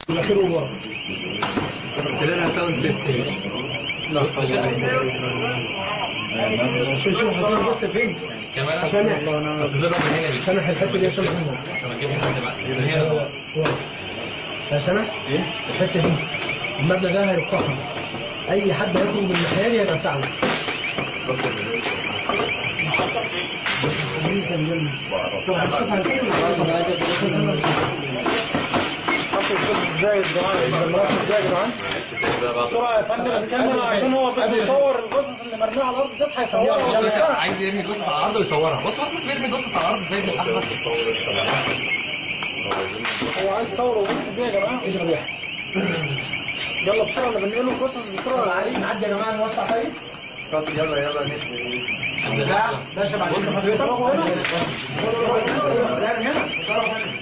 الاخير ورا لها ساوند سيستم لا شوف شوف حاطين بص فين كمان سامع بس بيضرب من هنا بس سامع الحته دي سامع هنا عشان ما تجيبش حد بعد من هنا ورا يا سامع الحته دي المبنى ده هيرقحها اي حد هيخرج من الناحيه دي هيبقى بتاعنا طب هنشوف ازاي يا جدعان المراس ازاي يا جدعان بسرعه يا فندم الكاميرا عشان هو بده يصور الجثث اللي مرميه على الارض دي هيصورها بص بص عايز يرمي الجثث على الارض ويصورها بص بص بص بيرمي الجثث على الارض ازاي ابن الحاج بس هو عايز يصور وبص دي يا جماعه يلا بسرعه انا بنقل له الجثث بسرعه علي نعدي يا جماعه نوسع طيب يلا يلا ده ده شبع بص حضرتك هنا هنا